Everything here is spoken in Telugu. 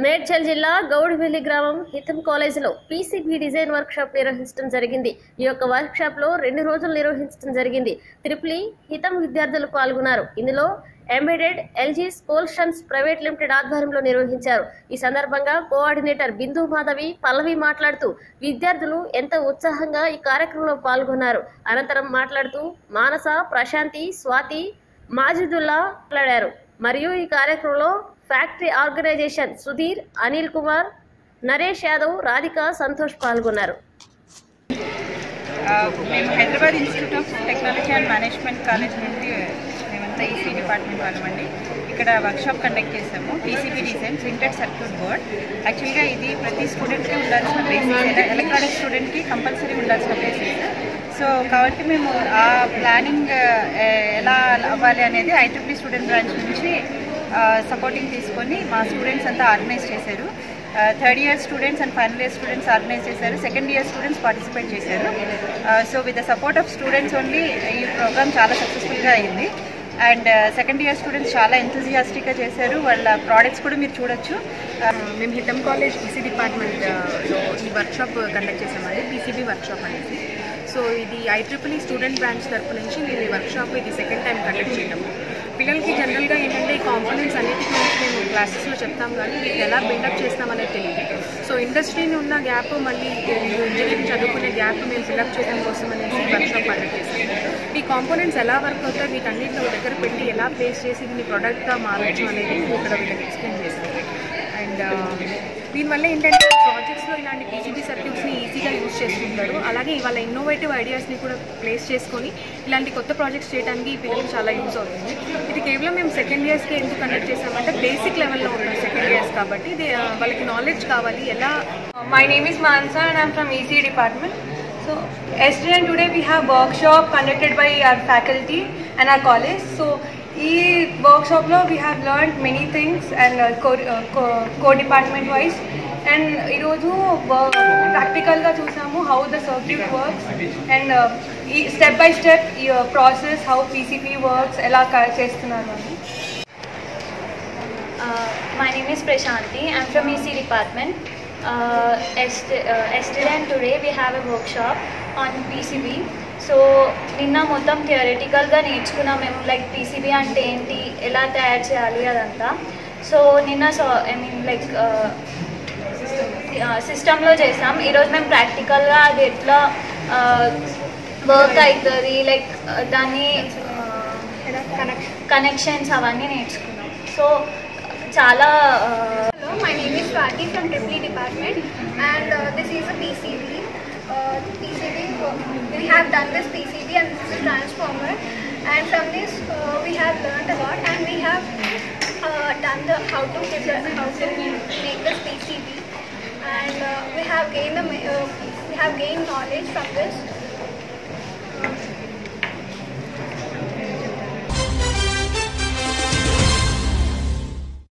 మేడ్చల్ జిల్లా గౌడివెల్లి గ్రామం హితం కాలేజీలో పీసీబీ డిజైన్ వర్క్ షాప్ నిర్వహించడం జరిగింది ఈ యొక్క వర్క్ షాప్ లో రెండు రోజులు నిర్వహించడం జరిగింది త్రిపులి హితం విద్యార్థులు పాల్గొన్నారు ఇందులో embedded LG solutions private limited ఆధ్వర్యంలో నిర్వహించారు ఈ సందర్భంగా కోఆర్డినేటర్ బిందు మాధవి పల్లవి మాట్లాడుతూ విద్యార్థులు ఎంత ఉత్సాహంగా ఈ కార్యక్రమంలో పాల్గొన్నారు అనంతరం మాట్లాడుతూ మానస ప్రశాంతి స్వాతి మాజిదుల్లా మాట్లాడారు మరియు ఈ కార్యక్రమంలో ఫ్యాక్టరీ ఆర్గనైజేషన్ సుధీర్ అనిల్ కుమార్ నరేష్ యాదవ్ రాధిక సంతోష్ పాల్గొన్నారు ఆ, మేము Hyderabad institute of technology and management college నుండి మేమంతా ఈసీ డిపార్ట్మెంట్ వాళ్ళమండి ఇక్కడ వర్క్షాప్ కండక్ట్ చేసాము PCB design printed circuit board యాక్చువల్గా ఇది ప్రతి స్టూడెంట్కి ఉండాల్సిన బేసిక్స్ ఎలక్ట్రానిక్ స్టూడెంట్కి కంపల్సరీ ఉండాల్సిన బేసిక్స్ సో కాబట్టి మేము ఆ ప్లానింగ్ ఎలా అవ్వాలి అనేది ఐట్రిప్లీ స్టూడెంట్ బ్రాంచ్ నుంచి సపోర్టింగ్ తీసుకొని మా స్టూడెంట్స్ అంతా ఆర్గనైజ్ చేశారు third year students and final year students organise చేశారు సెకండ్ ఇయర్ స్టూడెంట్స్ పార్టిసిపేట్ చేశారు so with the support of students only ఈ ప్రోగ్రామ్ చాలా సక్సెస్ఫుల్గా అయింది అండ్ సెకండ్ ఇయర్ స్టూడెంట్స్ చాలా ఎంతజియాస్టిక్గా చేశారు వాళ్ళ ప్రోడక్ట్స్ కూడా మీరు చూడొచ్చు మేము హితం కాలేజ్ ఈసీ డిపార్ట్మెంట్లో ఈ వర్క్షాప్ కండక్ట్ చేసామండి పీసీబీ వర్క్షాప్ అనేది సో ఇది ఐట్రిపుల్ స్టూడెంట్ బ్రాంచ్ తరపు నుంచి మేము ఈ వర్క్షాప్ ఇది సెకండ్ టైం కండక్ట్ చేయడము పిల్లలకి జనరల్గా ఏంటంటే ఈ కాంపోనెంట్స్ అన్నిటి గురించి మేము క్లాసెస్లో చెప్తాం కానీ వీటిని ఎలా బిల్డప్ చేస్తాం అనేది తెలియదు సో ఇండస్ట్రీని ఉన్న గ్యాప్ మళ్ళీ ఇంజనీరింగ్ చదువుకునే గ్యాప్ మేము ఫిల్అప్ చేయడం కోసం అనేసి వర్క్షాప్ కండక్ట్ చేస్తాము ఈ కాంపోనెంట్స్ ఎలా వర్క్ అవుతాయి వీటన్నిటిని ఒక దగ్గర పెట్టి ఎలా ప్లేస్ చేసి దీన్ని ప్రోడక్ట్గా మారచ్చు అనేది మేము ఇక్కడ వీళ్ళకి ఎక్స్ప్లెయిన్ చేస్తాము అండ్ దీనివల్ల ఏంటంటే ప్రాజెక్ట్స్లో ఇలాంటి పీజీబీ సర్క్యూట్స్ని ఈజీగా యూజ్ చేసుకుంటారు అలాగే ఇవాళ ఇన్నోవేటివ్ ఐడియాస్ని కూడా ప్లేస్ చేసుకొని ఇలాంటి కొత్త ప్రాజెక్ట్స్ చేయడానికి ఈ పిల్లలకి చాలా యూజ్ అవుతుంది ఇది కేవలం మేము సెకండ్ ఇయర్స్కి ఎందుకు కండక్ట్ చేసామంటే బేసిక్ లెవెల్లో ఉంటారు సెకండ్ ఇయర్స్ కాబట్టి ఇది ఆ, వాళ్ళకి నాలెడ్జ్ కావాలి ఎలా My name is Mansa and I'm from EC department. So yesterday and today we have workshop conducted by our faculty and our college. So ఈ workshop లో we have learned many things and uh, co, uh, co, co department wise and ఈరోజు ప్రాక్టికల్గా చూసాము how the circuit works and ఈ స్టెప్ బై స్టెప్ ఈ ప్రాసెస్ హౌ పీసీపీ వర్క్స్ ఎలా క- చేస్తున్నారు అని Uh, my name is Prashanti. I'm from EC department. Uh, est- uh, yesterday and today we have a workshop on PCB. So నిన్న మొత్తం థియరటికల్గా నేర్చుకున్నాం మేము లైక్ పీసీబీ అంటే ఏంటి ఎలా తయారు చేయాలి అదంతా సో నిన్న సో ఐ మీన్ లైక్ సిస్టంలో చేసాం ఈరోజు మేము ప్రాక్టికల్గా అది ఎట్లా వర్క్ అవుతుంది లైక్ దాన్ని కనెక్షన్స్ అవన్నీ నేర్చుకున్నాం సో చాలా uh, Hello, my name is Swati from Triple E department and uh, this is a PCB. Uh, PCB, uh, we have done this PCB and this is a transformer and from this uh, we have learned a lot and we have uh, done the how to design, how to make this PCB and uh, we have gained the, ma- uh, we have gained knowledge from this